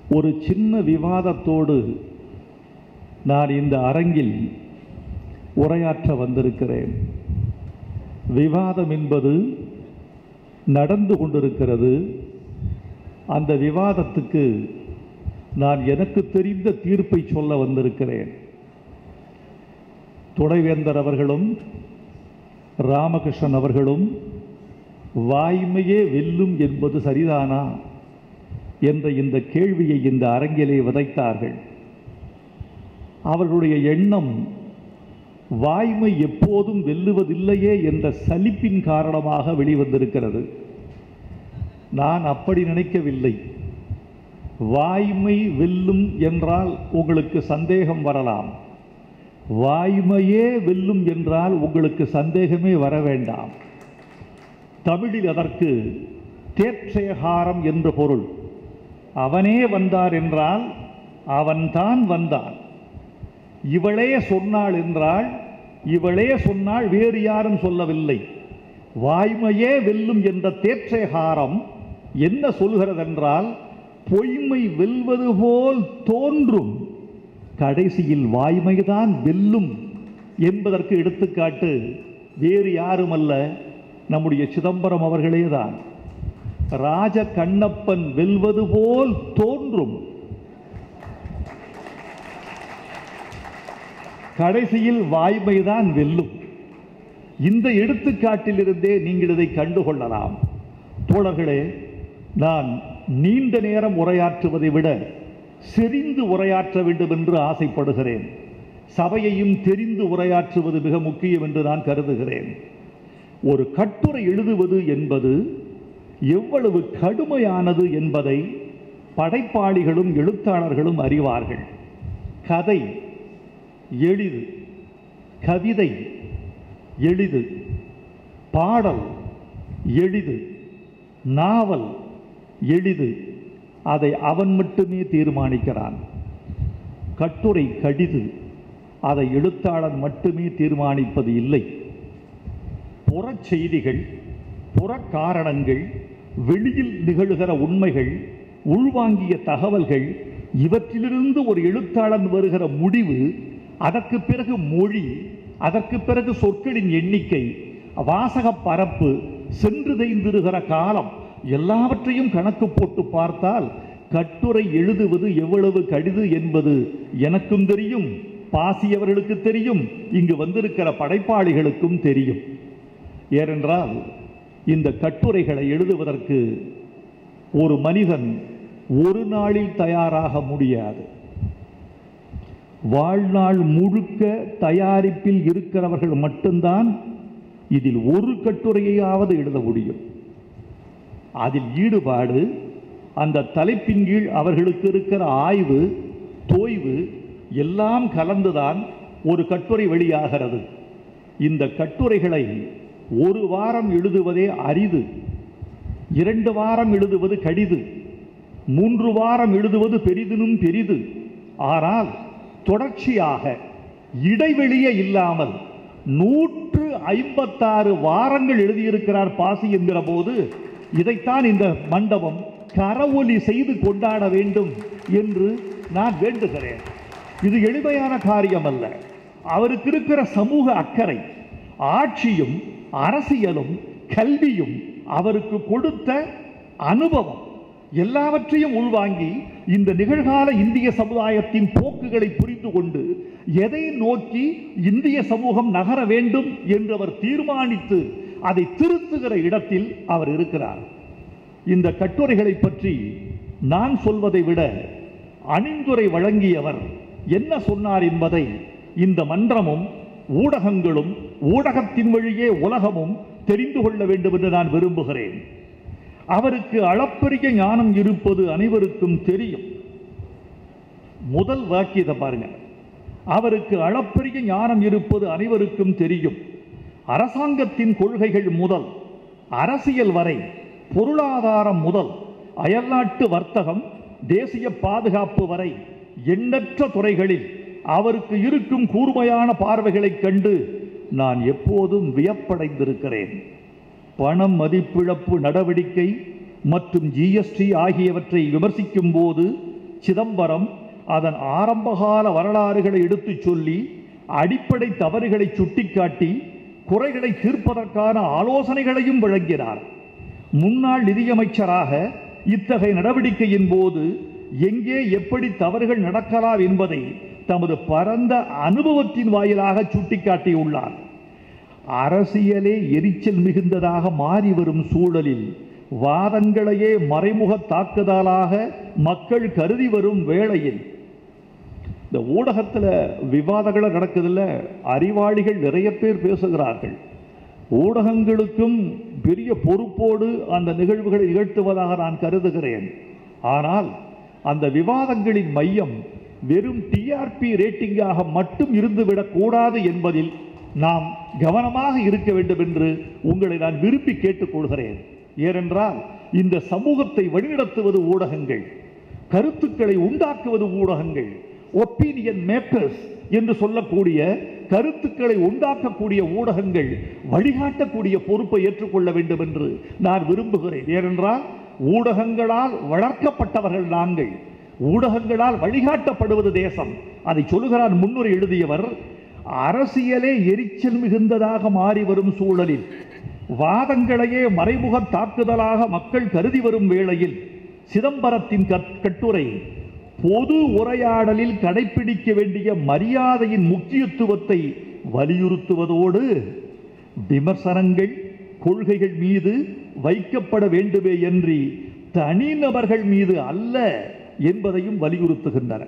ஒரு சின்ன விவாதத்தோடு நான் இந்த அரங்கில் உரையாற்ற வந்திருக்கிறேன் விவாதம் என்பது நடந்து கொண்டிருக்கிறது அந்த விவாதத்துக்கு நான் எனக்கு தெரிந்த தீர்ப்பை சொல்ல வந்திருக்கிறேன் துணைவேந்தர் அவர்களும் ராமகிருஷ்ணன் அவர்களும் வாய்மையே வெல்லும் என்பது சரிதானா என்ற இந்த கேள்வியை இந்த அரங்கிலே விதைத்தார்கள் அவர்களுடைய எண்ணம் வாய்மை எப்போதும் வெல்லுவதில்லையே என்ற சலிப்பின் காரணமாக வெளிவந்திருக்கிறது நான் அப்படி நினைக்கவில்லை வாய்மை வெல்லும் என்றால் உங்களுக்கு சந்தேகம் வரலாம் வாய்மையே வெல்லும் என்றால் உங்களுக்கு சந்தேகமே வர வேண்டாம் தமிழில் அதற்கு தேற்றையகாரம் என்ற பொருள் அவனே வந்தார் என்றால் அவன்தான் வந்தான் இவளே சொன்னாள் என்றால் இவளே சொன்னால் வேறு யாரும் சொல்லவில்லை வாய்மையே வெல்லும் என்ற தேற்றையகாரம் என்ன சொல்கிறதென்றால் பொய்மை வெல்வது போல் தோன்றும் கடைசியில் வாய்மைதான் வெல்லும் என்பதற்கு எடுத்துக்காட்டு வேறு யாரும் அல்ல நம்முடைய சிதம்பரம் அவர்களே தான் ராஜ கண்ணப்பன் வெல்வது போல் தோன்றும் கடைசியில் வாய்மைதான் வெல்லும் இந்த எடுத்துக்காட்டிலிருந்தே நீங்கள் இதை கண்டுகொள்ளலாம் தோழர்களே நான் நீண்ட நேரம் உரையாற்றுவதை விட செறிந்து உரையாற்ற வேண்டும் என்று ஆசைப்படுகிறேன் சபையையும் தெரிந்து உரையாற்றுவது மிக முக்கியம் என்று நான் கருதுகிறேன் ஒரு கட்டுரை எழுதுவது என்பது எவ்வளவு கடுமையானது என்பதை படைப்பாளிகளும் எழுத்தாளர்களும் அறிவார்கள் கதை எளிது கவிதை எளிது பாடல் எளிது நாவல் எளிது அதை அவன் மட்டுமே தீர்மானிக்கிறான் கட்டுரை கடிது அதை எழுத்தாளன் மட்டுமே தீர்மானிப்பது இல்லை புறச் செய்திகள் புறக்காரணங்கள் வெளியில் நிகழ்கிற உண்மைகள் உள்வாங்கிய தகவல்கள் இவற்றிலிருந்து ஒரு எழுத்தாளன் வருகிற முடிவு அதற்கு பிறகு மொழி அதற்கு பிறகு சொற்களின் எண்ணிக்கை வாசக பரப்பு சென்று தைந்திருகிற காலம் எல்லாவற்றையும் கணக்கு போட்டு பார்த்தால் கட்டுரை எழுதுவது எவ்வளவு கடிது என்பது எனக்கும் தெரியும் பாசியவர்களுக்கு தெரியும் இங்கு வந்திருக்கிற படைப்பாளிகளுக்கும் தெரியும் ஏனென்றால் இந்த கட்டுரைகளை எழுதுவதற்கு ஒரு மனிதன் ஒரு நாளில் தயாராக முடியாது வாழ்நாள் முழுக்க தயாரிப்பில் இருக்கிறவர்கள் மட்டும்தான் இதில் ஒரு கட்டுரையாவது எழுத முடியும் அதில் ஈடுபாடு அந்த தலைப்பின் கீழ் அவர்களுக்கு இருக்கிற ஆய்வு தோய்வு எல்லாம் கலந்துதான் ஒரு கட்டுரை வெளியாகிறது இந்த கட்டுரைகளை ஒரு வாரம் எழுதுவதே அரிது இரண்டு வாரம் எழுதுவது கடிது மூன்று வாரம் எழுதுவது பெரிதினும் பெரிது ஆனால் தொடர்ச்சியாக இடைவெளியே இல்லாமல் நூற்று ஐம்பத்தாறு வாரங்கள் எழுதியிருக்கிறார் பாசி என்கிற போது இதைத்தான் இந்த மண்டபம் கரவொலி செய்து கொண்டாட வேண்டும் என்று நான் வேண்டுகிறேன் இது எளிமையான காரியம் அல்ல அவருக்கு இருக்கிற சமூக அக்கறை ஆட்சியும் அரசியலும் கல்வியும் அவருக்கு கொடுத்த அனுபவம் எல்லாவற்றையும் உள்வாங்கி இந்த நிகழ்கால இந்திய சமுதாயத்தின் போக்குகளை புரிந்து கொண்டு எதை நோக்கி இந்திய சமூகம் நகர வேண்டும் என்று அவர் தீர்மானித்து அதை திருத்துகிற இடத்தில் அவர் இருக்கிறார் இந்த கட்டுரைகளை பற்றி நான் சொல்வதை விட அணிந்துரை வழங்கியவர் என்ன சொன்னார் என்பதை இந்த மன்றமும் ஊடகங்களும் ஊடகத்தின் வழியே உலகமும் தெரிந்து கொள்ள வேண்டும் என்று நான் விரும்புகிறேன் அவருக்கு அளப்பரிய ஞானம் இருப்பது அனைவருக்கும் தெரியும் முதல் வாக்கியத்தை பாருங்க அவருக்கு அளப்பரிய ஞானம் இருப்பது அனைவருக்கும் தெரியும் அரசாங்கத்தின் கொள்கைகள் முதல் அரசியல் வரை பொருளாதாரம் முதல் அயல்நாட்டு வர்த்தகம் தேசிய பாதுகாப்பு வரை எண்ணற்ற துறைகளில் அவருக்கு இருக்கும் கூர்மையான பார்வைகளைக் கண்டு நான் எப்போதும் வியப்படைந்திருக்கிறேன் பணம் மதிப்பிழப்பு நடவடிக்கை மற்றும் ஜிஎஸ்டி ஆகியவற்றை விமர்சிக்கும் போது சிதம்பரம் அதன் ஆரம்பகால வரலாறுகளை எடுத்துச் சொல்லி அடிப்படை தவறுகளை சுட்டிக்காட்டி குறைகளை தீர்ப்பதற்கான ஆலோசனைகளையும் வழங்கினார் முன்னாள் நிதியமைச்சராக இத்தகைய நடவடிக்கையின் போது எங்கே எப்படி தவறுகள் நடக்கலாம் என்பதை தமது பரந்த அனுபவத்தின் வாயிலாக சுட்டிக்காட்டியுள்ளார் அரசியலே எரிச்சல் மிகுந்ததாக மாறி வரும் சூழலில் வாதங்களையே மறைமுக தாக்குதலாக மக்கள் கருதி வரும் வேளையில் இந்த ஊடகத்தில் விவாதங்கள் நடக்குதுல்ல அறிவாளிகள் நிறைய பேர் பேசுகிறார்கள் ஊடகங்களுக்கும் பெரிய பொறுப்போடு அந்த நிகழ்வுகளை நிகழ்த்துவதாக நான் கருதுகிறேன் ஆனால் அந்த விவாதங்களின் மையம் வெறும் டிஆர்பி ரேட்டிங்காக மட்டும் இருந்துவிடக் கூடாது என்பதில் நாம் கவனமாக இருக்க வேண்டும் என்று உங்களை நான் விரும்பி கேட்டுக்கொள்கிறேன் ஏனென்றால் இந்த சமூகத்தை வழிநடத்துவது ஊடகங்கள் கருத்துக்களை உண்டாக்குவது ஊடகங்கள் ஒப்பீனியன் மேக்கர்ஸ் என்று சொல்லக்கூடிய கருத்துக்களை உண்டாக்கக்கூடிய ஊடகங்கள் வழிகாட்டக்கூடிய பொறுப்பை ஏற்றுக்கொள்ள வேண்டும் என்று நான் விரும்புகிறேன் ஏனென்றால் ஊடகங்களால் வளர்க்கப்பட்டவர்கள் நாங்கள் ஊடகங்களால் வழிகாட்டப்படுவது தேசம் அதை சொல்லுகிறார் முன்னுரை எழுதியவர் அரசியலே எரிச்சல் மிகுந்ததாக மாறி வரும் சூழலில் வாதங்களையே மறைமுக தாக்குதலாக மக்கள் கருதி வரும் வேளையில் சிதம்பரத்தின் கட்- கட்டுரை பொது உரையாடலில் கடைபிடிக்க வேண்டிய மரியாதையின் முக்கியத்துவத்தை வலியுறுத்துவதோடு விமர்சனங்கள் கொள்கைகள் மீது வைக்கப்பட வேண்டுமே என்று தனிநபர்கள் மீது அல்ல என்பதையும் வலியுறுத்துகின்றன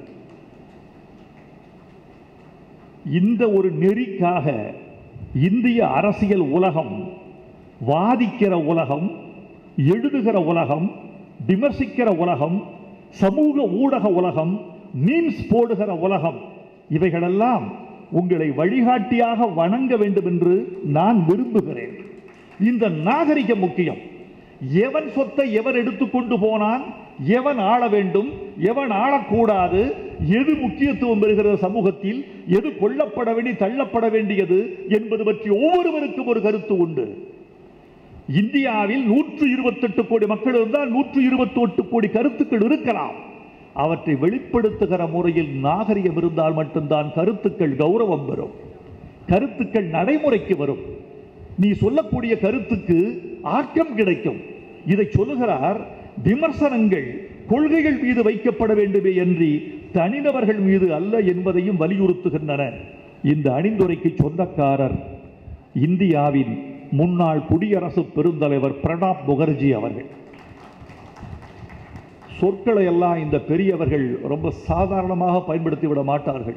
இந்த ஒரு நெறிக்காக இந்திய அரசியல் உலகம் வாதிக்கிற உலகம் எழுதுகிற உலகம் விமர்சிக்கிற உலகம் சமூக ஊடக உலகம் மீம்ஸ் போடுகிற உலகம் இவைகளெல்லாம் உங்களை வழிகாட்டியாக வணங்க வேண்டும் என்று நான் விரும்புகிறேன் இந்த நாகரிகம் முக்கியம் எவன் சொத்தை எவன் எடுத்துக்கொண்டு போனான் எவன் ஆள வேண்டும் எவன் ஆளக்கூடாது எது முக்கியத்துவம் பெறுகிறது சமூகத்தில் எது கொல்லப்பட வேண்டி தள்ளப்பட வேண்டியது என்பது பற்றி ஒவ்வொருவருக்கும் ஒரு கருத்து உண்டு இந்தியாவில் நூற்று இருபத்தெட்டு கோடி மக்கள் இருந்தால் நூற்று இருபத்தெட்டு கோடி கருத்துக்கள் இருக்கலாம் அவற்றை வெளிப்படுத்துகிற முறையில் நாகரிகம் இருந்தால் மட்டும்தான் கருத்துக்கள் கௌரவம் பெறும் கருத்துக்கள் நடைமுறைக்கு வரும் நீ சொல்லக்கூடிய கருத்துக்கு ஆக்கம் கிடைக்கும் இதை சொல்லுகிறார் விமர்சனங்கள் கொள்கைகள் மீது வைக்கப்பட வேண்டுமே என்று தனிநபர்கள் மீது அல்ல என்பதையும் வலியுறுத்துகின்றன இந்த அணிந்துரைக்கு சொந்தக்காரர் இந்தியாவின் முன்னாள் குடியரசு பெருந்தலைவர் பிரணாப் முகர்ஜி அவர்கள் சொற்களை எல்லாம் இந்த பெரியவர்கள் ரொம்ப சாதாரணமாக பயன்படுத்தி விட மாட்டார்கள்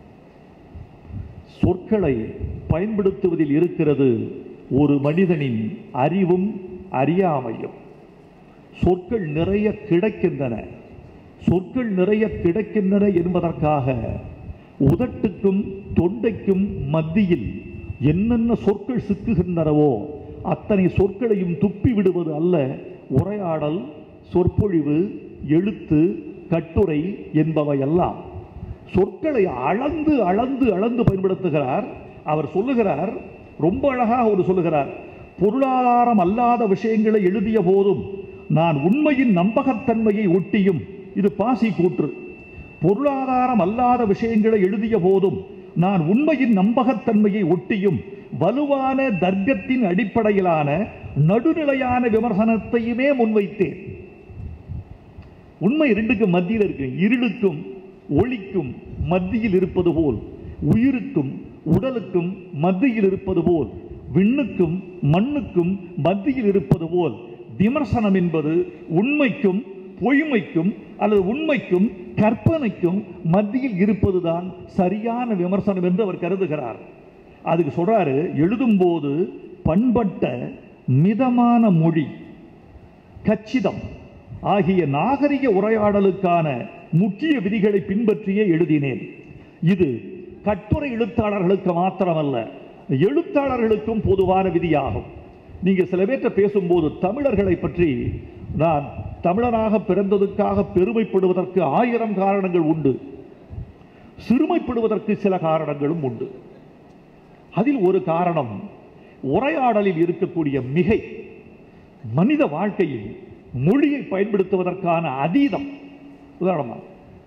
சொற்களை பயன்படுத்துவதில் இருக்கிறது ஒரு மனிதனின் அறிவும் அறியாமையும் சொற்கள் நிறைய கிடைக்கின்றன சொற்கள் நிறைய கிடைக்கின்றன என்பதற்காக உதட்டுக்கும் தொண்டைக்கும் மத்தியில் என்னென்ன சொற்கள் சிக்குகின்றனவோ அத்தனை சொற்களையும் துப்பி விடுவது அல்ல உரையாடல் சொற்பொழிவு எழுத்து கட்டுரை என்பவையெல்லாம் சொற்களை அளந்து அளந்து அளந்து பயன்படுத்துகிறார் அவர் சொல்லுகிறார் ரொம்ப அழகாக ஒரு சொல்லுகிறார் பொருளாதாரம் அல்லாத விஷயங்களை எழுதிய போதும் நான் உண்மையின் நம்பகத்தன்மையை ஒட்டியும் இது பாசி கூற்று பொருளாதாரம் அல்லாத விஷயங்களை எழுதிய போதும் நான் உண்மையின் நம்பகத்தன்மையை ஒட்டியும் வலுவான தர்க்கத்தின் அடிப்படையிலான நடுநிலையான விமர்சனத்தையுமே முன்வைத்தேன் உண்மை ரெண்டுக்கும் மத்தியில் இருக்கு இருளுக்கும் ஒளிக்கும் மத்தியில் இருப்பது போல் உயிருக்கும் உடலுக்கும் மத்தியில் இருப்பது போல் விண்ணுக்கும் மண்ணுக்கும் மத்தியில் இருப்பது போல் விமர்சனம் என்பது உண்மைக்கும் பொய்மைக்கும் அல்லது உண்மைக்கும் கற்பனைக்கும் மத்தியில் இருப்பதுதான் சரியான விமர்சனம் என்று அவர் கருதுகிறார் அதுக்கு சொல்றாரு எழுதும்போது பண்பட்ட மிதமான மொழி கச்சிதம் ஆகிய நாகரிக உரையாடலுக்கான முக்கிய விதிகளை பின்பற்றியே எழுதினேன் இது கட்டுரை எழுத்தாளர்களுக்கு மாத்திரமல்ல எழுத்தாளர்களுக்கும் பொதுவான விதியாகும் நீங்க சில பேர்ட்ட பேசும்போது தமிழர்களை பற்றி நான் தமிழனாக பிறந்ததுக்காக பெருமைப்படுவதற்கு ஆயிரம் காரணங்கள் உண்டு சிறுமைப்படுவதற்கு சில காரணங்களும் உண்டு அதில் ஒரு காரணம் உரையாடலில் இருக்கக்கூடிய மிகை மனித வாழ்க்கையில் மொழியை பயன்படுத்துவதற்கான அதீதம் உதாரணமா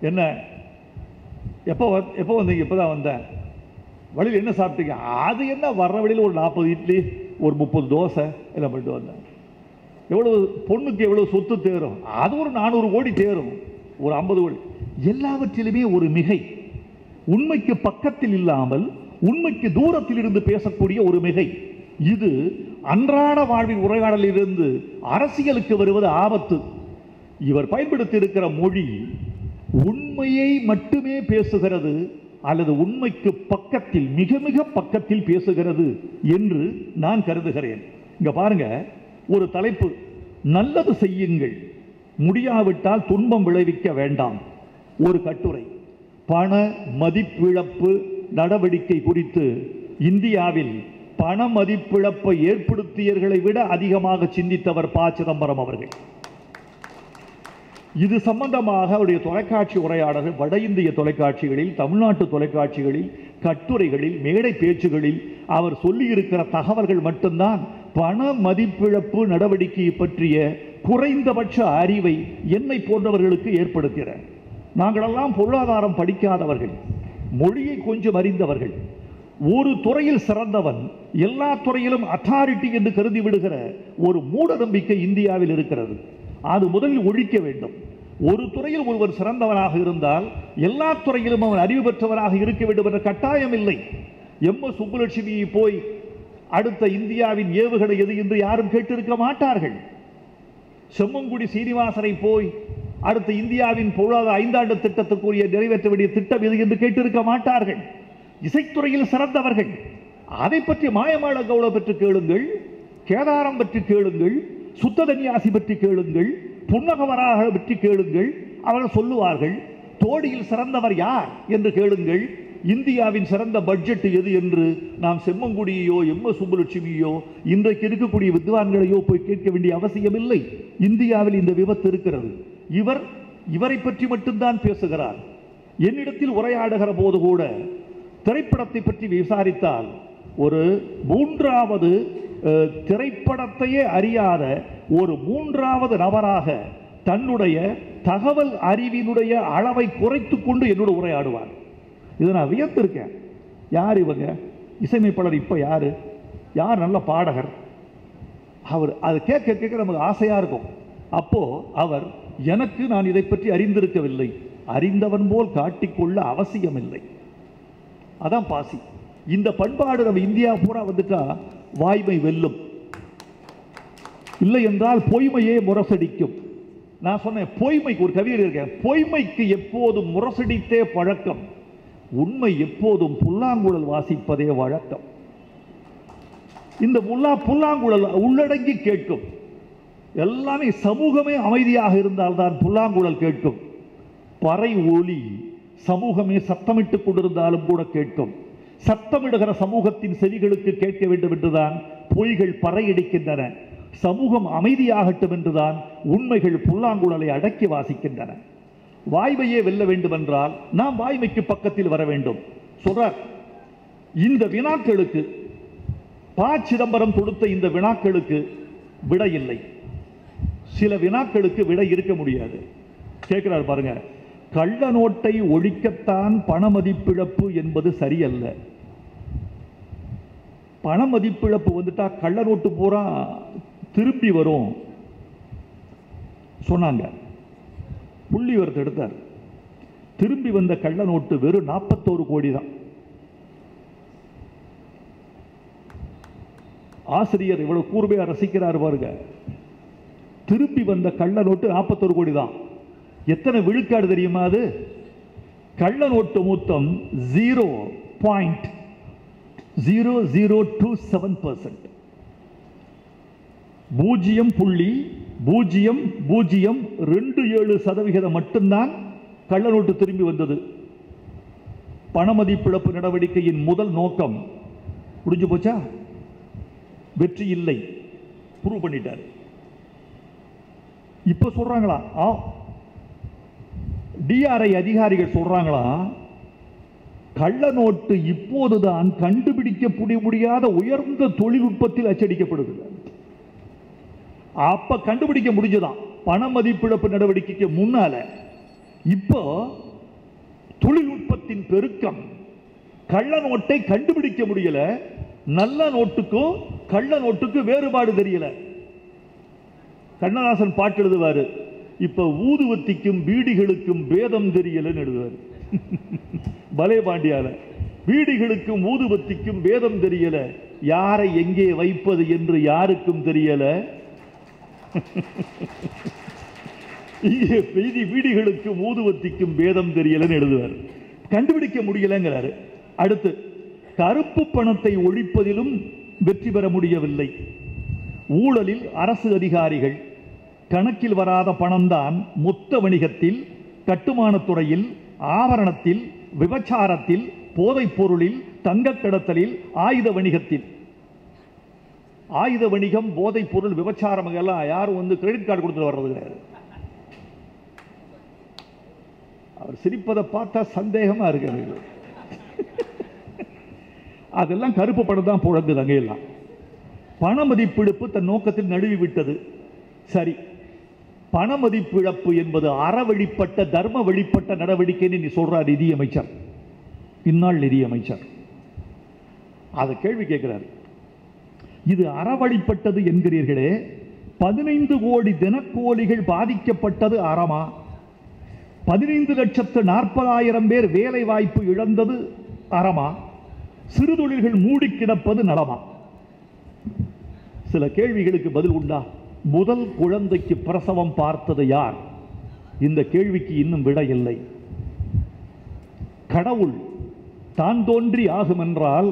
என்ன எப்போ வ- எப்போ வந்தீங்க இப்போ தான் வந்தேன் வழியில் என்ன சாப்பிட்டீங்க அது என்ன வர்ற வழியில் ஒரு நாற்பது இட்லி ஒரு முப்பது தோசை எல்லாம் பண்ணிட்டு வந்தேன் எவ்வளவு பொண்ணுக்கு எவ்வளவு சொத்து தேரும் அது ஒரு நானூறு கோடி தேரும் ஒரு ஐம்பது கோடி எல்லாவற்றிலுமே ஒரு மிகை உண்மைக்கு பக்கத்தில் இல்லாமல் உண்மைக்கு தூரத்தில் இருந்து பேசக்கூடிய ஒரு மிகை இது அன்றாட வாழ்வின் உரையாடலில் இருந்து அரசியலுக்கு வருவது ஆபத்து இவர் பயன்படுத்தி இருக்கிற மொழி உண்மையை மட்டுமே பேசுகிறது அல்லது உண்மைக்கு பக்கத்தில் மிக மிக பக்கத்தில் பேசுகிறது என்று நான் கருதுகிறேன் இங்க பாருங்க ஒரு தலைப்பு நல்லது செய்யுங்கள் முடியாவிட்டால் துன்பம் விளைவிக்க வேண்டாம் ஒரு கட்டுரை பண மதிப்பிழப்பு நடவடிக்கை குறித்து இந்தியாவில் பண மதிப்பிழப்பை ஏற்படுத்தியவர்களை விட அதிகமாக சிந்தித்தவர் ப சிதம்பரம் அவர்கள் இது சம்பந்தமாக அவருடைய தொலைக்காட்சி உரையாடல்கள் வட இந்திய தொலைக்காட்சிகளில் தமிழ்நாட்டு தொலைக்காட்சிகளில் கட்டுரைகளில் மேடை பேச்சுகளில் அவர் சொல்லியிருக்கிற தகவல்கள் மட்டும்தான் பண மதிப்பிழப்பு நடவடிக்கையை பற்றிய குறைந்தபட்ச அறிவை என்னை போன்றவர்களுக்கு ஏற்படுத்தின நாங்களெல்லாம் பொருளாதாரம் படிக்காதவர்கள் மொழியை கொஞ்சம் அறிந்தவர்கள் ஒரு துறையில் சிறந்தவன் எல்லா துறையிலும் அத்தாரிட்டி என்று கருதி விடுகிற ஒரு மூட நம்பிக்கை இந்தியாவில் இருக்கிறது அது முதலில் ஒழிக்க வேண்டும் ஒரு துறையில் ஒருவர் சிறந்தவனாக இருந்தால் எல்லா துறையிலும் அவன் அறிவு பெற்றவராக இருக்க வேண்டும் என்ற கட்டாயம் இல்லை எம் எஸ் சுப்புலட்சுமியை போய் அடுத்த இந்தியாவின் ஏவுகணை எது என்று யாரும் கேட்டிருக்க மாட்டார்கள் செம்மங்குடி சீனிவாசனை போய் அடுத்த இந்தியாவின் பொருளாதார ஐந்தாண்டு திட்டத்துக்குரிய நிறைவேற்ற வேண்டிய திட்டம் எது என்று கேட்டிருக்க மாட்டார்கள் இசைத்துறையில் சிறந்தவர்கள் அதை பற்றி மாயமாள கவுள பற்றி கேளுங்கள் கேதாரம் பற்றி கேளுங்கள் சுத்ததன்யாசி பற்றி கேளுங்கள் புன்னகவராக பற்றி கேளுங்கள் அவர்கள் சொல்லுவார்கள் தோடியில் சிறந்தவர் யார் என்று கேளுங்கள் இந்தியாவின் சிறந்த பட்ஜெட் எது என்று நாம் செம்மங்குடியோ எம் எஸ் சுப்புலட்சுமியோ இன்றைக்கு இருக்கக்கூடிய வித்வான்களையோ போய் கேட்க வேண்டிய அவசியமில்லை இந்தியாவில் இந்த விபத்து இருக்கிறது இவர் இவரை பற்றி மட்டும்தான் பேசுகிறார் என்னிடத்தில் உரையாடுகிற போது கூட திரைப்படத்தை பற்றி விசாரித்தால் ஒரு மூன்றாவது அஹ், திரைப்படத்தையே அறியாத ஒரு மூன்றாவது நபராக தன்னுடைய தகவல் அறிவினுடைய அளவை குறைத்துக் கொண்டு என்னோட உரையாடுவார் இதை நான் வியந்திருக்கேன் யார் இவங்க இசையமைப்பாளர் இப்போ யாரு யார் நல்ல பாடகர் அவர் அது கேட்க கேட்க நமக்கு ஆசையா இருக்கும் அப்போ அவர் எனக்கு நான் இதை பற்றி அறிந்திருக்கவில்லை அறிந்தவன் போல் காட்டிக்கொள்ள அவசியமில்லை அதான் பாசி இந்த பண்பாடு நம்ம இந்தியா பூரா வந்துட்டா வாய்மை வெல்லும் இல்லை என்றால் பொய்மையே முரசடிக்கும் நான் சொன்னேன் பொய்மைக்கு ஒரு கவிதை இருக்கேன் பொய்மைக்கு எப்போதும் முரசடித்தே பழக்கம் உண்மை எப்போதும் புல்லாங்குழல் வாசிப்பதே வழக்கம் இந்த புல்லா புல்லாங்குழல் உள்ளடங்கி கேட்கும் எல்லாமே சமூகமே அமைதியாக இருந்தால்தான் புல்லாங்குழல் கேட்கும் பறை ஒலி சமூகமே சத்தமிட்டுக் கொண்டிருந்தாலும் கூட கேட்கும் சத்தமிடுகிற சமூகத்தின் செவிகளுக்கு கேட்க வேண்டும் என்றுதான் பொய்கள் பறையடிக்கின்றன சமூகம் அமைதியாகட்டும் என்றுதான் உண்மைகள் புல்லாங்குழலை அடக்கி வாசிக்கின்றன வாய்மையே வெல்ல வேண்டும் என்றால் நாம் வாய்மைக்கு பக்கத்தில் வர வேண்டும் சொல்றார் இந்த வினாக்களுக்கு ப சிதம்பரம் கொடுத்த இந்த வினாக்களுக்கு விடை இல்லை சில வினாக்களுக்கு விடை இருக்க முடியாது கேட்கிறார் பாருங்க கள்ள நோட்டை ஒழிக்கத்தான் பண மதிப்பிழப்பு என்பது சரியல்ல பண மதிப்பிழப்பு வந்துட்டா கள்ள நோட்டு பூரா திரும்பி வரும் சொன்னாங்க புள்ளி விவரத்தை எடுத்தார் திரும்பி வந்த கள்ள நோட்டு வெறும் நாற்பத்தோரு கோடி தான் ஆசிரியர் இவ்வளவு கூர்மையா ரசிக்கிறார் பாருங்க திரும்பி வந்த கள்ள நோட்டு நாற்பத்தோரு கோடி தான் எத்தனை விழுக்காடு தெரியுமா அது கள்ள நோட்டு மொத்தம் zero point zero zero two seven percent பூஜ்ஜியம் புள்ளி பூஜ்ஜியம் பூஜ்ஜியம் ரெண்டு ஏழு சதவிகிதம் மட்டும்தான் கள்ள நோட்டு திரும்பி வந்தது பணமதிப்பிழப்பு நடவடிக்கையின் முதல் நோக்கம் முடிஞ்சு போச்சா வெற்றி இல்லை ப்ரூவ் பண்ணிட்டார் இப்ப சொல்றாங்களா ஆ டிஆர்ஐ அதிகாரிகள் சொல்றாங்களா கள்ள நோட்டு இப்போதுதான் கண்டுபிடிக்க முடியாத உயர்ந்த தொழில்நுட்பத்தில் அச்சடிக்கப்படுது அப்ப கண்டுபிடிக்க முடிஞ்சதான் பண மதிப்பிழப்பு நடவடிக்கைக்கு முன்னால இப்போ தொழில்நுட்பத்தின் பெருக்கம் கள்ள நோட்டை கண்டுபிடிக்க முடியல நல்ல நோட்டுக்கும் கள்ள நோட்டுக்கும் வேறுபாடு தெரியல கண்ணதாசன் பாட்டு எழுதுவாரு இப்ப ஊதுவத்திக்கும் பீடிகளுக்கும் பேதம் தெரியலன்னு எழுதுவாரு பலே பாண்டியால பீடிகளுக்கும் ஊதுவத்திக்கும் பேதம் தெரியல யாரை எங்கே வைப்பது என்று யாருக்கும் தெரியல இங்கே பெய்தி வீடுகளுக்கும் ஊதுவத்திக்கும் பேதம் தெரியலன்னு எழுதுவார் கண்டுபிடிக்க முடியலங்கிறாரு அடுத்து கருப்பு பணத்தை ஒழிப்பதிலும் வெற்றி பெற முடியவில்லை ஊழலில் அரசு அதிகாரிகள் கணக்கில் வராத பணம்தான் மொத்த வணிகத்தில் கட்டுமானத் துறையில் ஆபரணத்தில் விபச்சாரத்தில் போதைப் பொருளில் தங்கக் கடத்தலில் ஆயுத வணிகத்தில் ஆயுத வணிகம் போதைப் பொருள் விபச்சாரம் எல்லாம் யாரும் வந்து கிரெடிட் கார்டு கொடுத்துட்டு வர்றது கிடையாது அவர் சிரிப்பதை பார்த்தா சந்தேகமா இருக்கு எனக்கு. அதெல்லாம் கருப்பு படம் தான் புழங்குது அங்கெல்லாம் பண மதிப்பிழப்பு தன் நோக்கத்தில் நழுவி விட்டது சரி பண மதிப்பிழப்பு என்பது அறவழிப்பட்ட தர்ம வழிப்பட்ட நடவடிக்கைன்னு நீ சொல்றார் நிதியமைச்சர் இந்நாள் நிதியமைச்சர் அதை கேள்வி கேட்கிறார் இது அறவழிப்பட்டது என்கிறீர்களே பதினைந்து கோடி தினக்கூலிகள் பாதிக்கப்பட்டது அறமா பதினைந்து லட்சத்து நாற்பதாயிரம் பேர் வேலை வாய்ப்பு இழந்தது அறமா சிறு தொழில்கள் மூடி கிடப்பது நலமா சில கேள்விகளுக்கு பதில் உண்டா முதல் குழந்தைக்கு பிரசவம் பார்த்தது யார் இந்த கேள்விக்கு இன்னும் விடை இல்லை கடவுள் தான் தோன்றி ஆகும் என்றால்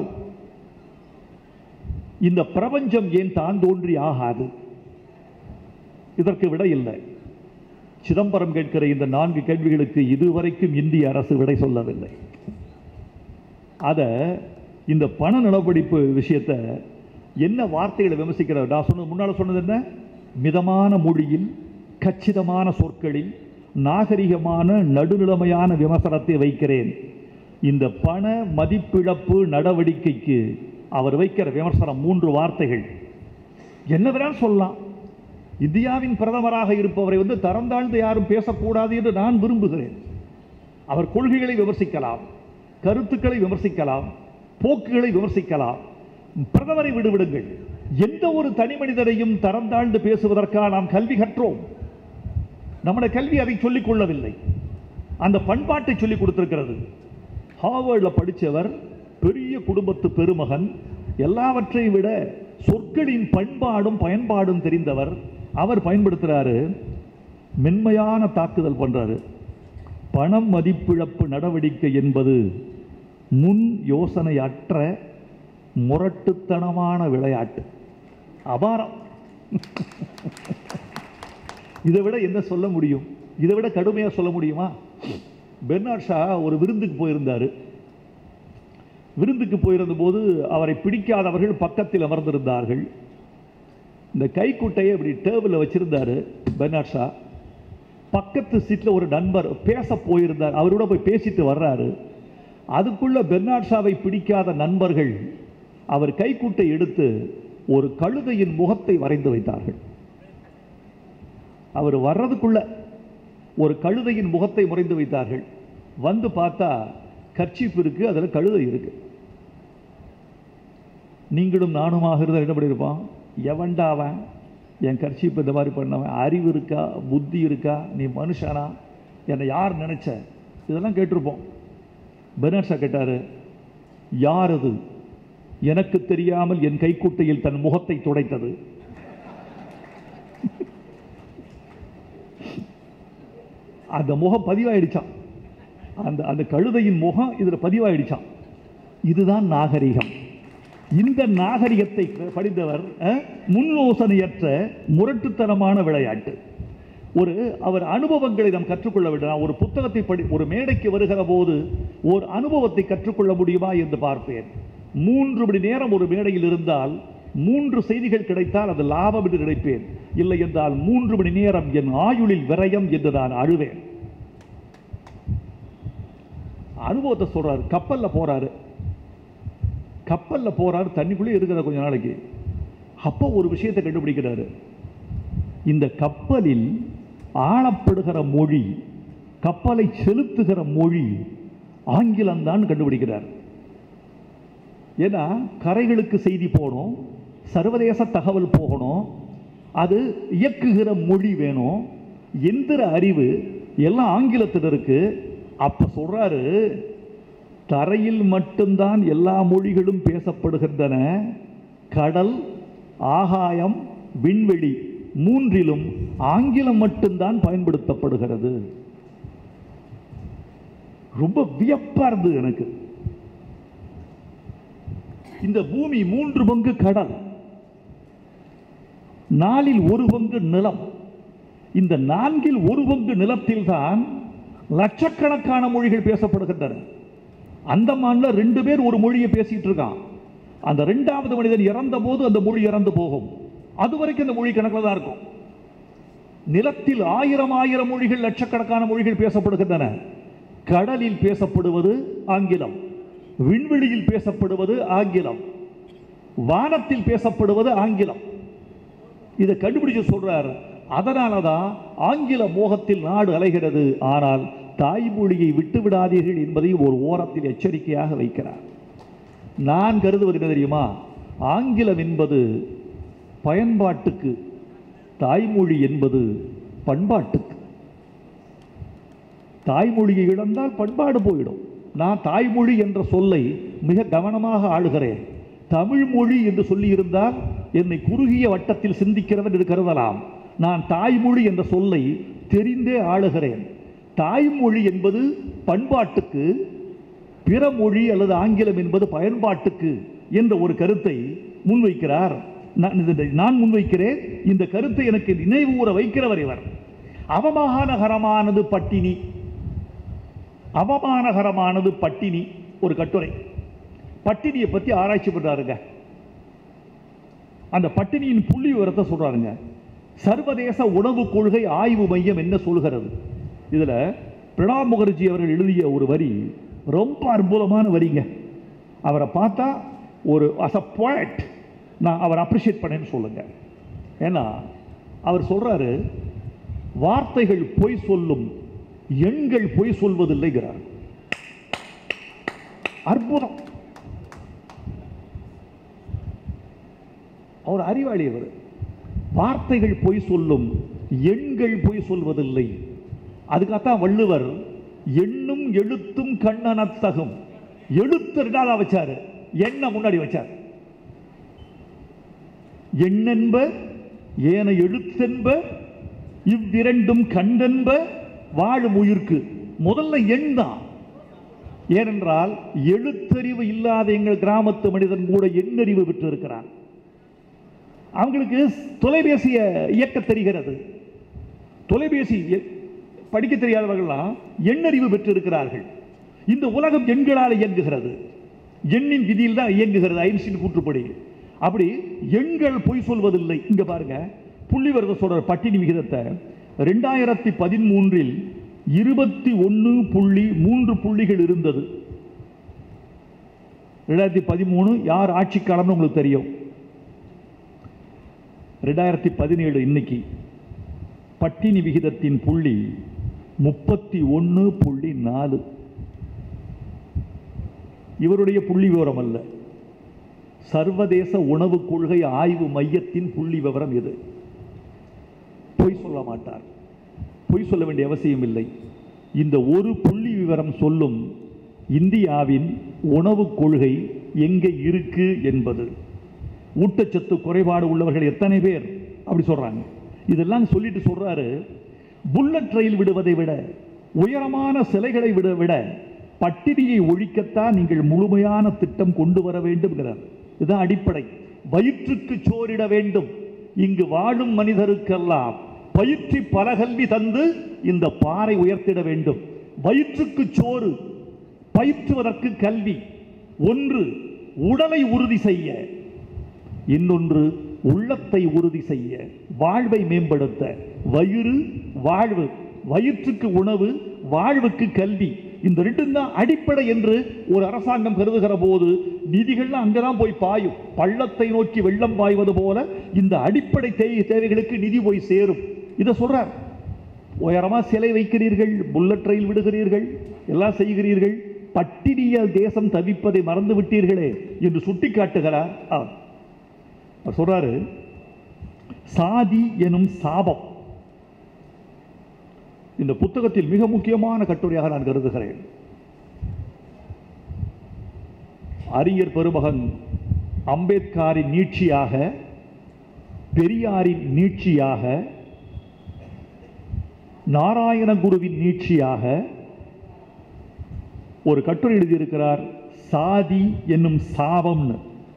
இந்த பிரபஞ்சம் ஏன் தான் தோன்றி ஆகாது இதற்கு விடை இல்லை சிதம்பரம் கேட்கிற இந்த நான்கு கேள்விகளுக்கு இதுவரைக்கும் இந்திய அரசு விடை சொல்லவில்லை அத இந்த பண நிலப்படிப்பு விஷயத்தை என்ன வார்த்தைகளை விமர்சிக்கிறார் நான் சொன்னது முன்னால சொன்னது என்ன மிதமான மொழியில் கச்சிதமான சொற்களில் நாகரிகமான நடுநிலைமையான விமர்சனத்தை வைக்கிறேன் இந்த பண மதிப்பிழப்பு நடவடிக்கைக்கு அவர் வைக்கிற விமர்சனம் மூன்று வார்த்தைகள் என்ன வேணாலும் சொல்லலாம் இந்தியாவின் பிரதமராக இருப்பவரை வந்து தரம் தாழ்ந்து யாரும் பேசக்கூடாது என்று நான் விரும்புகிறேன் அவர் கொள்கைகளை விமர்சிக்கலாம் கருத்துக்களை விமர்சிக்கலாம் போக்குகளை விமர்சிக்கலாம் பிரதமரை விடுவிடுங்கள் எந்த ஒரு தனி மனிதரையும் தரம் தாழ்ந்து பேசுவதற்காக நாம் கல்வி கற்றோம் நம்முடைய கல்வி அதை சொல்லிக் கொள்ளவில்லை அந்த பண்பாட்டை சொல்லிக் கொடுத்திருக்கிறது ஹார்வர்டில் படித்தவர் பெரிய குடும்பத்து பெருமகன் எல்லாவற்றையும் விட சொற்களின் பண்பாடும் பயன்பாடும் தெரிந்தவர் அவர் பயன்படுத்துறாரு மென்மையான தாக்குதல் பண்றாரு பணம் மதிப்பிழப்பு நடவடிக்கை என்பது முன் யோசனையற்ற முரட்டுத்தனமான விளையாட்டு அபாரம் இதை விட என்ன சொல்ல முடியும் இதை விட கடுமையா சொல்ல முடியுமா பெர்னாட் ஷா ஒரு விருந்துக்கு போயிருந்தாரு விருந்துக்கு போயிருந்த போது அவரை பிடிக்காதவர்கள் பக்கத்தில் அமர்ந்திருந்தார்கள் இந்த கைக்குட்டையை இப்படி டேபிளில் வச்சிருந்தாரு பெர்னாட் ஷா பக்கத்து சீட்டில் ஒரு நண்பர் பேச போயிருந்தார் அவரோட போய் பேசிட்டு வர்றாரு அதுக்குள்ள பெர்னாட் ஷாவை பிடிக்காத நண்பர்கள் அவர் கைக்குட்டை எடுத்து ஒரு கழுதையின் முகத்தை வரைந்து வைத்தார்கள் அவர் வர்றதுக்குள்ள ஒரு கழுதையின் முகத்தை முறைந்து வைத்தார்கள் வந்து பார்த்தா கர்ச்சீப் இருக்கு அதில் கழுதை இருக்கு நீங்களும் நானுமாக இருந்தால் என்ன பண்ணியிருப்பான் எவன்டா அவன் என் கர்ச்சீப் இந்த மாதிரி பண்ணவன் அறிவு இருக்கா புத்தி இருக்கா நீ மனுஷனா என்னை யார் நினைச்ச இதெல்லாம் கேட்டிருப்போம் பெனர்ஸா கேட்டாரு யார் அது எனக்கு தெரியாமல் என் கைக்குட்டையில் தன் முகத்தை துடைத்தது அந்த முகம் பதிவாயிடுச்சான் அந்த அந்த கழுதையின் முகம் இதுல பதிவாயிடுச்சான் இதுதான் நாகரிகம் இந்த நாகரிகத்தை படித்தவர் அஹ், முன் யோசனையற்ற முரட்டுத்தனமான விளையாட்டு ஒரு அவர் அனுபவங்களை நாம் கற்றுக்கொள்ள வேண்டும் நான் ஒரு புத்தகத்தை படி ஒரு மேடைக்கு வருகிற போது ஒரு அனுபவத்தை கற்றுக்கொள்ள முடியுமா என்று பார்ப்பேன் மூன்று மணி நேரம் ஒரு மேடையில் இருந்தால் மூன்று செய்திகள் கிடைத்தால் அது லாபம் என்று நினைப்பேன் இல்லை என்றால் மூன்று மணி நேரம் என் ஆயுளில் விரயம் என்று நான் அழுவேன் அனுபவத்தை சொல்றாரு கப்பல்ல போறாரு கப்பல்ல போறாரு தண்ணிக்குள்ளே இருக்கிற கொஞ்ச நாளைக்கு அப்போ ஒரு விஷயத்தை கண்டுபிடிக்கிறாரு இந்த கப்பலில் ஆளப்படுகிற மொழி கப்பலை செலுத்துகிற மொழி ஆங்கிலம் தான் கண்டுபிடிக்கிறார் ஏன்னா கரைகளுக்கு செய்தி போகணும் சர்வதேச தகவல் போகணும் அது இயக்குகிற மொழி வேணும் எந்திர அறிவு எல்லாம் ஆங்கிலத்தில் இருக்கு அப்ப சொல்றாரு தரையில் மட்டும்தான் எல்லா மொழிகளும் பேசப்படுகின்றன கடல் ஆகாயம் விண்வெளி மூன்றிலும் ஆங்கிலம் மட்டும்தான் பயன்படுத்தப்படுகிறது ரொம்ப வியப்பா இருந்தது எனக்கு இந்த பூமி மூன்று பங்கு கடல் நாலில் ஒரு பங்கு நிலம் இந்த நான்கில் ஒரு பங்கு நிலத்தில் தான் லட்சக்கணக்கான மொழிகள் பேசப்படுகின்றன அந்தமான்ல ரெண்டு பேர் ஒரு மொழியை பேசிட்டு இருக்கான் அந்த ரெண்டாவது மனிதன் இறந்த போது அந்த மொழி இறந்து போகும் அது வரைக்கும் அந்த மொழி கணக்கில் தான் இருக்கும் நிலத்தில் ஆயிரம் ஆயிரம் மொழிகள் லட்சக்கணக்கான மொழிகள் பேசப்படுகின்றன கடலில் பேசப்படுவது ஆங்கிலம் விண்வெளியில் பேசப்படுவது ஆங்கிலம் வானத்தில் பேசப்படுவது ஆங்கிலம் இதை கண்டுபிடிச்சு சொல்றார் அதனால தான் ஆங்கில மோகத்தில் நாடு அலைகிறது ஆனால் தாய்மொழியை விட்டு விடாதீர்கள் என்பதை ஒரு ஓரத்தில் எச்சரிக்கையாக வைக்கிறார் நான் கருதுவது என்ன தெரியுமா ஆங்கிலம் என்பது பயன்பாட்டுக்கு தாய்மொழி என்பது பண்பாட்டுக்கு தாய்மொழியை இழந்தால் பண்பாடு போயிடும் நான் தாய்மொழி என்ற சொல்லை மிக கவனமாக ஆளுகிறேன் தமிழ் மொழி என்று சொல்லியிருந்தால் என்னை குறுகிய வட்டத்தில் சிந்திக்கிறவன் என்று கருதலாம் நான் தாய்மொழி என்ற சொல்லை தெரிந்தே ஆளுகிறேன் தாய்மொழி என்பது பண்பாட்டுக்கு பிற மொழி அல்லது ஆங்கிலம் என்பது பயன்பாட்டுக்கு என்ற ஒரு கருத்தை முன்வைக்கிறார் நான் இதை நான் முன்வைக்கிறேன் இந்த கருத்தை எனக்கு நினைவூற வைக்கிறவர் இவர் அவமானகரமானது பட்டினி அவமானகரமானது பட்டினி ஒரு கட்டுரை பட்டினியை பத்தி ஆராய்ச்சி பண்றாருங்க அந்த பட்டினியின் புள்ளி விவரத்தை சொல்றாருங்க சர்வதேச உணவு கொள்கை ஆய்வு மையம் என்ன சொல்கிறது இதுல பிரணாப் முகர்ஜி அவர்கள் எழுதிய ஒரு வரி ரொம்ப அற்புதமான வரிங்க அவரை பார்த்தா ஒரு அஸ் அ poet நான் அவர் அப்ரிஷியேட் பண்ணேன்னு சொல்லுங்க ஏன்னா அவர் சொல்றாரு வார்த்தைகள் பொய் சொல்லும் எண்கள் பொய் சொல்வதில்லைங்கிறார் அற்புதம் அவர் அறிவாளி அவர் வார்த்தைகள் பொய் சொல்லும் எண்கள் பொய் சொல்வதில்லை அதுக்காகத்தான் வள்ளுவர் எண்ணும் எழுத்தும் கண்ணனத்தகும் எழுத்து ரெண்டாவதா வச்சாரு எண்ண முன்னாடி வச்சார் எண்ணென்ப ஏன எழுத்தென்ப இவ்விரண்டும் கண்டென்ப வாழும் உயிர்க்கு முதல்ல எண் தான் ஏனென்றால் எழுத்தறிவு இல்லாத எங்கள் கிராமத்து மனிதன் கூட எண்ணறிவு பெற்று இருக்கிறான் அவங்களுக்கு தொலைபேசிய இயக்க தெரிகிறது தொலைபேசி எ- படிக்க தெரியாதவர்கள்லாம் எண்ணறிவு பெற்றிருக்கிறார்கள் இந்த உலகம் எண்களால் இயங்குகிறது எண்ணின் விதியில் தான் இயங்குகிறது ஐன்ஸ்டீன் கூற்றுப்படி அப்படி எண்கள் பொய் சொல்வதில்லை இங்க பாருங்க புள்ளிவரத சொல்ற பட்டினி விகிதத்தை ரெண்டாயிரத்தி பதிமூன்றில் இருபத்தி ஒன்று புள்ளி மூன்று புள்ளிகள் இருந்தது ரெண்டாயிரத்தி பதிமூணு யார் ஆட்சி காலம்னு உங்களுக்கு தெரியும் ரெண்டாயிரத்தி பதினேழு இன்னைக்கு பட்டினி விகிதத்தின் புள்ளி முப்பத்தி ஒன்று புள்ளி நாலு இவருடைய புள்ளி விவரம் அல்ல சர்வதேச உணவு கொள்கை ஆய்வு மையத்தின் புள்ளி விவரம் இது பொய் சொல்ல மாட்டார் பொய் சொல்ல வேண்டிய அவசியம் இல்லை இந்த ஒரு புள்ளி விவரம் சொல்லும் இந்தியாவின் உணவு கொள்கை எங்கே இருக்கு என்பது ஊட்டச்சத்து குறைபாடு உள்ளவர்கள் எத்தனை பேர் அப்படி சொல்றாங்க இதெல்லாம் சொல்லிட்டு சொல்றாரு புல்லட் ரயில் விடுவதை விட உயரமான சிலைகளை விட விட பட்டினியை ஒழிக்கத்தான் நீங்கள் முழுமையான திட்டம் கொண்டு வர வேண்டும்ங்கிறார் இதுதான் அடிப்படை வயிற்றுக்கு சோறிட வேண்டும் இங்கு வாழும் மனிதருக்கெல்லாம் பயிற்சி பலகல்வி தந்து இந்த பாறை உயர்த்திட வேண்டும் வயிற்றுக்கு சோறு பயிற்றுவதற்கு கல்வி ஒன்று உடலை உறுதி செய்ய இன்னொன்று உள்ளத்தை உறுதி செய்ய வாழ்வை மேம்படுத்த வயிறு வாழ்வு வயிற்றுக்கு உணவு வாழ்வுக்கு கல்வி இந்த ரெண்டும் தான் அடிப்படை என்று ஒரு அரசாங்கம் கருதுகிற போது நிதிகள்லாம் அங்கதான் போய் பாயும் பள்ளத்தை நோக்கி வெள்ளம் பாய்வது போல இந்த அடிப்படை தே- தேவைகளுக்கு நிதி போய் சேரும் இதை சொல்றார் உயரமா சிலை வைக்கிறீர்கள் புல்லட் ரயில் விடுகிறீர்கள் எல்லாம் செய்கிறீர்கள் பட்டினியால் தேசம் தவிப்பதை மறந்து விட்டீர்களே என்று சுட்டிக்காட்டுகிறார் அவர் அவர் சொல்றாரு சாதி எனும் சாபம் இந்த புத்தகத்தில் மிக முக்கியமான கட்டுரையாக நான் கருதுகிறேன் அறிஞர் பெருமகன் அம்பேத்கரின் நீட்சியாக பெரியாரின் நீட்சியாக நாராயணகுருவின் நீட்சியாக ஒரு கட்டுரை எழுதியிருக்கிறார் சாதி என்னும் சாபம்னு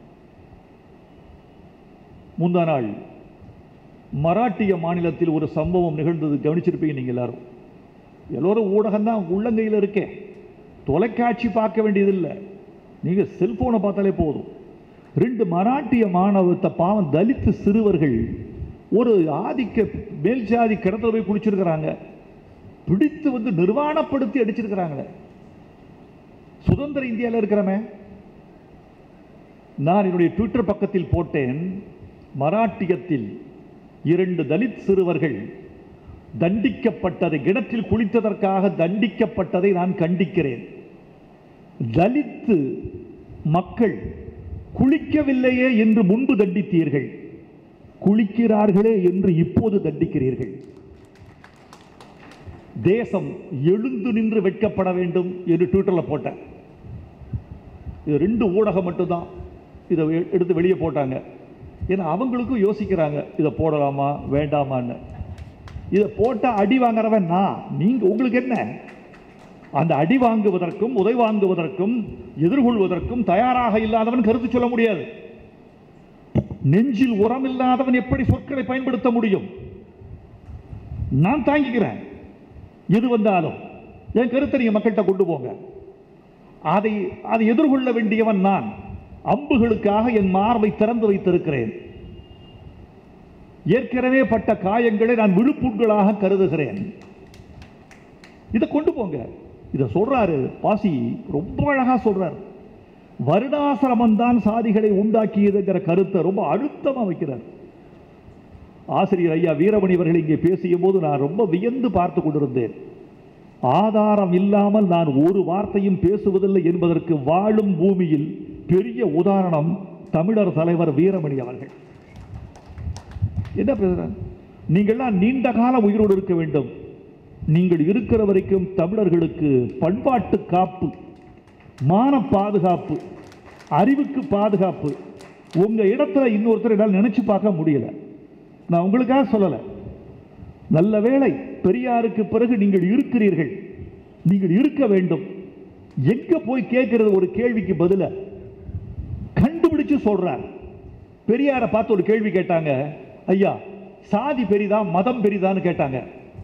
முந்தா நாள் மராட்டிய மாநிலத்தில் ஒரு சம்பவம் நிகழ்ந்தது கவனிச்சிருப்பீங்க நீங்க எல்லாரும் எல்லோரும் ஊடகம் தான் உள்ளங்கையில் இருக்கே தொலைக்காட்சி பார்க்க வேண்டியதில்லை நீங்க செல்போனை பார்த்தாலே போதும் ரெண்டு மராட்டிய மாணவத்தை பாவம் தலித்து சிறுவர்கள் ஒரு ஆதிக்க மேல் ஜாதி கிணத்துல போய் குளிச்சிருக்கிறாங்க பிடித்து வந்து நிர்வாணப்படுத்தி அடிச்சிருக்கிறாங்களே சுதந்திர இந்தியாவில் இருக்கிறமே நான் என்னுடைய ட்விட்டர் பக்கத்தில் போட்டேன் மராட்டியத்தில் இரண்டு தலித் சிறுவர்கள் தண்டிக்கப்பட்டதை கிணற்றில் குளித்ததற்காக தண்டிக்கப்பட்டதை நான் கண்டிக்கிறேன் தலித்து மக்கள் குளிக்கவில்லையே என்று முன்பு தண்டித்தீர்கள் குளிக்கிறார்களே என்று இப்போது தண்டிக்கிறீர்கள் தேசம் எழுந்து நின்று வெட்கப்பட வேண்டும் என்று ட்விட்டரில் போட்டேன் இது ரெண்டு ஊடகம் மட்டும்தான் இதை எ- எடுத்து வெளியே போட்டாங்க ஏன்னா அவங்களுக்கும் யோசிக்கிறாங்க இதை போடலாமா வேண்டாமான்னு இதை போட்டால் அடி வாங்குறவன் நான் நீங்க உங்களுக்கு என்ன அந்த அடி வாங்குவதற்கும் உதை வாங்குவதற்கும் எதிர்கொள்வதற்கும் தயாராக இல்லாதவன் கருத்து சொல்ல முடியாது நெஞ்சில் உரம் இல்லாதவன் எப்படி சொற்களை பயன்படுத்த முடியும் நான் தாங்கிக்கிறேன் எது வந்தாலும் என் கருத்தை நீங்க மக்கள்கிட்ட கொண்டு போங்க அதை அதை எதிர்கொள்ள வேண்டியவன் நான் அம்புகளுக்காக என் மார்பை திறந்து வைத்திருக்கிறேன் ஏற்கனவே பட்ட காயங்களை நான் விழுப்புண்களாக கருதுகிறேன் இதை கொண்டு போங்க இதை சொல்றாரு பாசி ரொம்ப அழகா சொல்றார் வருடாசிரமம் தான் சாதிகளை உண்டாக்கியதுங்கிற கருத்தை ரொம்ப அழுத்தமா வைக்கிறார் ஆசிரியர் ஐயா வீரமணி அவர்கள் இங்கே பேசிய போது நான் ரொம்ப வியந்து பார்த்து கொண்டிருந்தேன் ஆதாரம் இல்லாமல் நான் ஒரு வார்த்தையும் பேசுவதில்லை என்பதற்கு வாழும் பூமியில் பெரிய உதாரணம் தமிழர் தலைவர் வீரமணி அவர்கள் என்ன பேசுறாங்க நீங்கள்லாம் நீண்ட காலம் உயிரோடு இருக்க வேண்டும் நீங்கள் இருக்கிற வரைக்கும் தமிழர்களுக்கு பண்பாட்டு காப்பு மான பாதுகாப்பு அறிவுக்கு பாதுகாப்பு உங்க இடத்துல இன்னொருத்தர் என்னால் நினைச்சு பார்க்க முடியல நான் உங்களுக்காக சொல்லலை நல்ல வேளை பெரியாருக்கு பிறகு நீங்கள் இருக்கிறீர்கள் நீங்கள் இருக்க வேண்டும் எங்க போய் கேட்கிறது ஒரு கேள்விக்கு பதில கண்டுபிடிச்சு சொல்றார் பெரியாரை பார்த்து ஒரு கேள்வி கேட்டாங்க ஐயா சாதி பெரிதா மதம் பெரிதான்னு கேட்டாங்க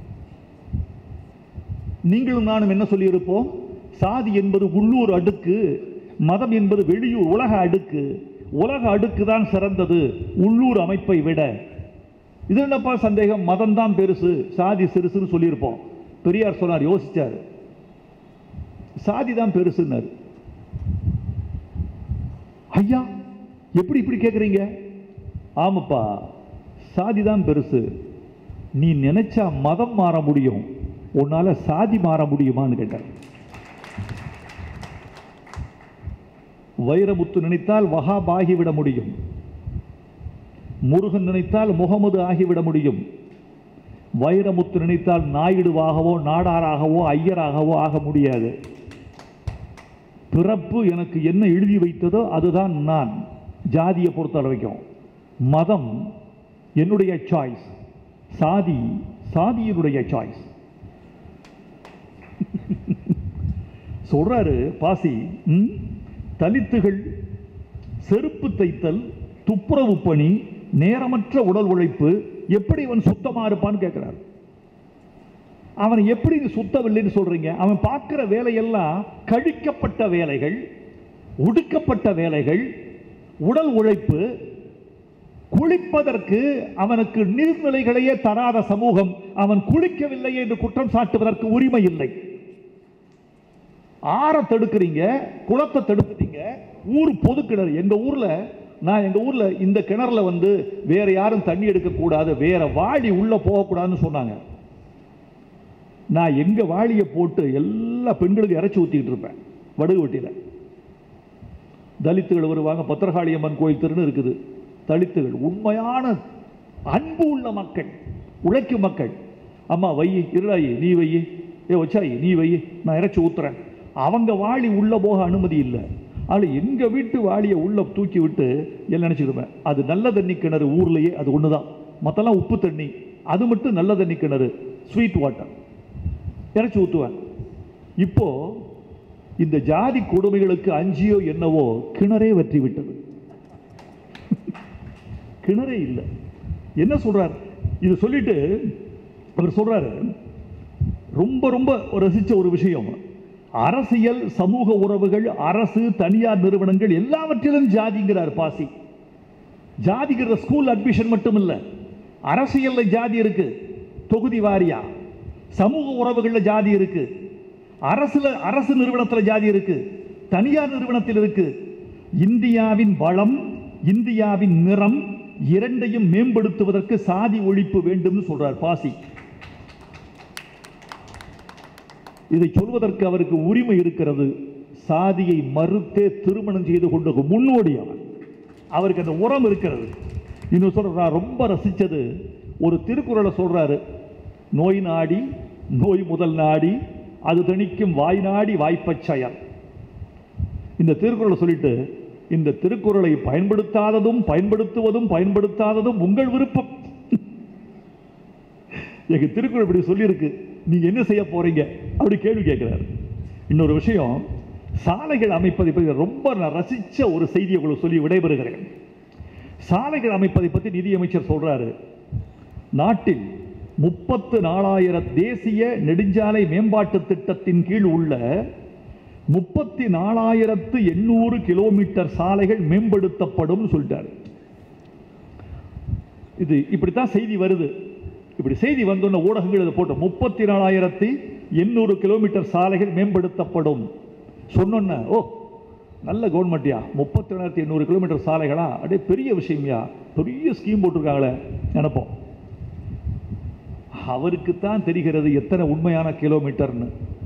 நீங்களும் நானும் என்ன சொல்லியிருப்போம் சாதி என்பது உள்ளூர் அடுக்கு மதம் என்பது வெளியூர் உலக அடுக்கு உலக அடுக்கு தான் சிறந்தது உள்ளூர் அமைப்பை விட இது என்னப்பா சந்தேகம் மதம் தான் பெருசு சாதி சிறுசுன்னு சொல்லியிருப்போம் பெரியார் சொன்னார் யோசிச்சார் சாதி தான் பெருசுன்னாரு ஐயா எப்படி இப்படி கேட்குறீங்க ஆமாப்பா சாதி தான் பெருசு நீ நினைச்சா மதம் மாற முடியும் உன்னால சாதி மாற முடியுமான்னு கேட்டார் வைரமுத்து நினைத்தால் வஹாப் ஆகிவிட முடியும் முருகன் நினைத்தால் முகமது ஆகிவிட முடியும் வைரமுத்து நினைத்தால் நாயுடுவாகவோ நாடாராகவோ ஐயராகவோ ஆக முடியாது பிறப்பு எனக்கு என்ன எழுதி வைத்ததோ அதுதான் நான் ஜாதியை பொறுத்த வரைக்கும் மதம் என்னுடைய சாய்ஸ் சாதி சாதியினுடைய சாய்ஸ் சொல்றாரு பாசி ம், தலித்துகள் செருப்பு தைத்தல் துப்புரவு பணி நேரமற்ற உடல் உழைப்பு எப்படி அவன் சுத்தமா இருப்பான்னு கேட்கிறார் அவன் எப்படி இது சுத்தவில்லைன்னு சொல்றீங்க அவன் பார்க்கிற வேலையெல்லாம் கழிக்கப்பட்ட வேலைகள் ஒடுக்கப்பட்ட வேலைகள் உடல் உழைப்பு குளிப்பதற்கு அவனுக்கு நீர்நிலைகளையே தராத சமூகம் அவன் குளிக்கவில்லை என்று குற்றம் சாட்டுவதற்கு உரிமை இல்லை ஆற தடுக்கிறீங்க குளத்தை தடுக்கிறீங்க ஊர் பொது கிணறு எங்க ஊர்ல நான் எங்க ஊர்ல இந்த கிணறுல வந்து வேற யாரும் தண்ணி எடுக்க கூடாது வேற வாளி உள்ள போகக்கூடாதுன்னு சொன்னாங்க நான் எங்க வாளியை போட்டு எல்லா பெண்களுக்கு இறைச்சி ஊத்திட்டு இருப்பேன் வடுகுவட்டியில் தலித்துகள் வருவாங்க பத்திரகாளியம்மன் கோயில் திருன்னு இருக்குது தலித்துகள் உண்மையான அன்பு உள்ள மக்கள் உழைக்கும் மக்கள் அம்மா வை இருடாயி நீ வை ஏ வச்சாயி நீ வை நான் இறைச்சி ஊத்துறேன் அவங்க வாளி உள்ள போக அனுமதி இல்லை ஆளு எங்க வீட்டு வாளியை உள்ள தூக்கி விட்டு எல்லாம் நினைச்சுக்கிடுவேன் அது நல்ல தண்ணி கிணறு ஊர்லயே அது ஒண்ணுதான் மத்தெல்லாம் உப்பு தண்ணி அது மட்டும் நல்ல தண்ணி கிணறு ஸ்வீட் வாட்டர் இறைச்சி ஊத்துவேன் இப்போ இந்த ஜாதி கொடுமைகளுக்கு அஞ்சியோ என்னவோ கிணறே வற்றி விட்டது கிணறே இல்லை என்ன சொல்றார் இது சொல்லிட்டு அவர் சொல்றாரு ரொம்ப ரொம்ப ரசிச்ச ஒரு விஷயம் அரசியல் சமூக உறவுகள் அரசு தனியார் நிறுவனங்கள் எல்லாவற்றிலும் ஜாதிங்கிறார் பாசி ஜாதிங்கிற ஸ்கூல் அட்மிஷன் மட்டும் இல்ல அரசியல்ல ஜாதி இருக்கு தொகுதி வாரியா சமூக உறவுகள்ல ஜாதி இருக்கு அரசுல அரசு நிறுவனத்துல ஜாதி இருக்கு தனியார் நிறுவனத்தில் இருக்கு இந்தியாவின் வளம் இந்தியாவின் நிறம் இரண்டையும் மேம்படுத்துவதற்கு சாதி ஒழிப்பு வேண்டும்னு சொல்றார் பாசி இதை சொல்வதற்கு அவருக்கு உரிமை இருக்கிறது சாதியை மறுத்தே திருமணம் செய்து கொண்டு முன்னோடி அவர் அவருக்கு அந்த உரம் இருக்கிறது இன்னும் சொல்ற நான் ரொம்ப ரசிச்சது ஒரு திருக்குறளை சொல்றாரு நோய் நாடி நோய் முதல் நாடி அது தணிக்கும் வாய் நாடி வாய்ப்பச் செயல் இந்த திருக்குறளை சொல்லிட்டு இந்த திருக்குறளை பயன்படுத்தாததும் பயன்படுத்துவதும் பயன்படுத்தாததும் உங்கள் விருப்பம் எங்க திருக்குறள் இப்படி சொல்லியிருக்கு நீங்க என்ன செய்ய போறீங்க அப்படி கேள்வி கேட்கிறாரு இன்னொரு விஷயம் சாலைகள் அமைப்பதை பற்றி ரொம்ப நான் ரசிச்ச ஒரு செய்தியை உங்களுக்கு சொல்லி விடைபெறுகிறேன் சாலைகள் அமைப்பதை பற்றி நிதியமைச்சர் சொல்றாரு நாட்டில் முப்பத்து நாலாயிரம் தேசிய நெடுஞ்சாலை மேம்பாட்டு திட்டத்தின் கீழ் உள்ள முப்பத்தி நாலாயிரத்து எண்ணூறு கிலோமீட்டர் சாலைகள் மேம்படுத்தப்படும் சொல்லிட்டாரு இது இப்படித்தான் செய்தி வருது இப்படி செய்தி வந்தோன்ன ஊடகங்கள் இதை போட்டு முப்பத்தி நாலாயிரத்தி எண்ணூறு கிலோமீட்டர் சாலைகள் மேம்படுத்தப்படும் சொன்னோன்ன ஓ நல்ல கவர்மெண்ட்யா முப்பத்தி ரெண்டாயிரத்தி எண்ணூறு கிலோமீட்டர் சாலைகளா அப்படியே பெரிய விஷயம்யா பெரிய ஸ்கீம் போட்டிருக்காங்களே நினைப்போம் அவருக்கு தான் தெரிகிறது எத்தனை உண்மையான கிலோமீட்டர்னு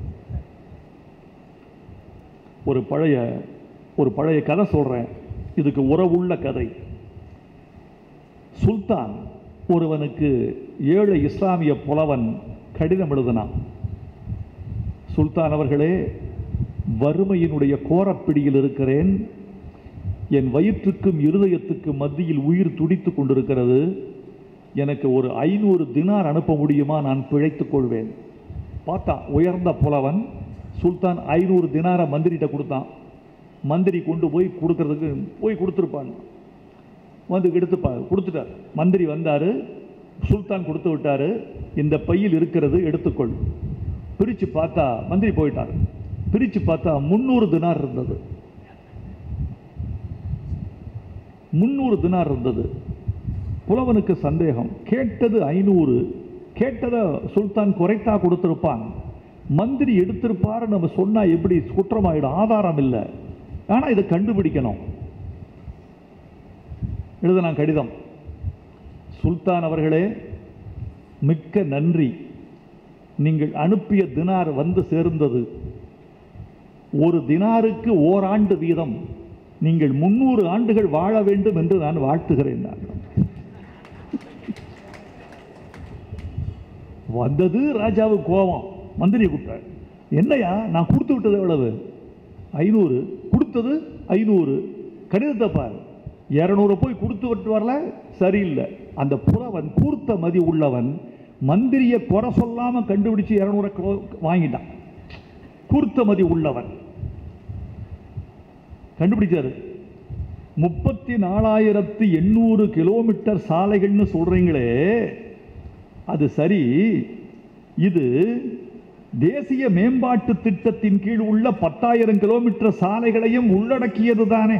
ஒரு பழைய ஒரு பழைய கதை சொல்றேன் இதுக்கு உறவுள்ள கதை சுல்தான் ஒருவனுக்கு ஏழை இஸ்லாமிய புலவன் கடிதம் எழுதினான் சுல்தான் அவர்களே வறுமையினுடைய கோரப்பிடியில் இருக்கிறேன் என் வயிற்றுக்கும் இருதயத்துக்கும் மத்தியில் உயிர் துடித்துக் கொண்டிருக்கிறது எனக்கு ஒரு ஐநூறு தினார் அனுப்ப முடியுமா நான் பிழைத்துக் கொள்வேன் பார்த்தா உயர்ந்த புலவன் சுல்தான் ஐநூறு தினாரை மந்திரிட்ட கொடுத்தான் மந்திரி கொண்டு போய் கொடுக்கறதுக்கு போய் கொடுத்துருப்பான் வந்து எடுத்துப்பா கொடுத்துட்டார் மந்திரி வந்தாரு சுல்தான் கொடுத்து விட்டாரு இந்த பையில் இருக்கிறது எடுத்துக்கொள் பிரிச்சு பார்த்தா மந்திரி போயிட்டார் பிரிச்சு பார்த்தா முன்னூறு தினார் இருந்தது முன்னூறு தினார் இருந்தது புலவனுக்கு சந்தேகம் கேட்டது ஐநூறு கேட்டதை சுல்தான் குறைத்தா கொடுத்திருப்பான் மந்திரி எடுத்திருப்பாரு நம்ம சொன்னா எப்படி குற்றமாயிடும் ஆதாரம் இல்லை ஆனா இதை கண்டுபிடிக்கணும் எழுதின கடிதம் சுல்தான் அவர்களே மிக்க நன்றி நீங்கள் அனுப்பிய தினார் வந்து சேர்ந்தது ஒரு தினாருக்கு ஓராண்டு வீதம் நீங்கள் முன்னூறு ஆண்டுகள் வாழ வேண்டும் என்று நான் வாழ்த்துகிறேன் நான். வந்தது ராஜாவுக்கு கோபம் மந்திரி கூப்பிட்டார் என்னையா நான் கொடுத்து விட்டது எவ்வளவு ஐநூறு கொடுத்தது ஐநூறு கடிதத்தை பாரு இரநூறு போய் கொடுத்து விட்டு வரல சரியில்லை அந்த புலவன் கூர்த்த மதி உள்ளவன் மந்திரியை குறை சொல்லாம கண்டுபிடிச்சு இரநூறு வாங்கிட்டான் கூர்த்த மதி உள்ளவன் கண்டுபிடிச்சாரு முப்பத்தி நாலாயிரத்து எண்ணூறு கிலோமீட்டர் சாலைகள்னு சொல்றீங்களே அது சரி இது தேசிய மேம்பாட்டு திட்டத்தின் கீழ் உள்ள பத்தாயிரம் கிலோமீட்டர் சாலைகளையும் உள்ளடக்கியது தானே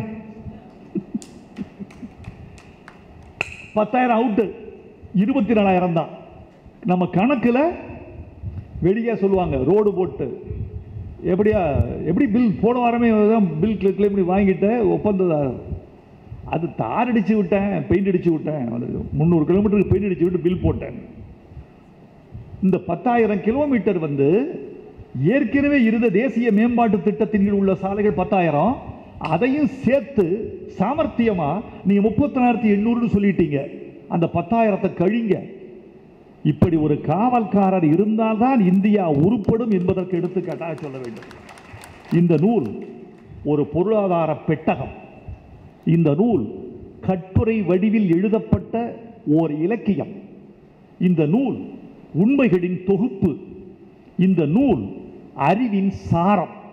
பத்தாயிரம் அவுட்டு இருபத்தி நாலாயிரம் தான் நம்ம கணக்குல வெளியே சொல்லுவாங்க ரோடு போட்டு எப்படியா எப்படி பில் போன வாரமே தான் பில் கிளைம் பண்ணி வாங்கிட்டேன் ஒப்பந்ததாரர் அது தார் அடிச்சு விட்டேன் பெயிண்ட் அடிச்சு விட்டேன் முந்நூறு கிலோமீட்டருக்கு பெயிண்ட் அடிச்சு விட்டு பில் போட்டேன் இந்த பத்தாயிரம் கிலோமீட்டர் வந்து ஏற்கனவே இருந்த தேசிய மேம்பாட்டு திட்டத்தின் கீழ் உள்ள சாலைகள் பத்தாயிரம் அதையும் சேர்த்து சாமர்த்தியமா நீங்க முப்பத்தி நாலாயிரத்தி எண்ணூறுன்னு சொல்லிட்டீங்க அந்த பத்தாயிரத்தை கழிங்க இப்படி ஒரு காவல்காரர் இருந்தால்தான் இந்தியா உருப்படும் என்பதற்கு எடுத்துக்காட்டாக சொல்ல வேண்டும் இந்த நூல் ஒரு பொருளாதார பெட்டகம் இந்த நூல் கட்டுரை வடிவில் எழுதப்பட்ட ஓர் இலக்கியம் இந்த நூல் உண்மைகளின் தொகுப்பு இந்த நூல் அறிவின் சாரம்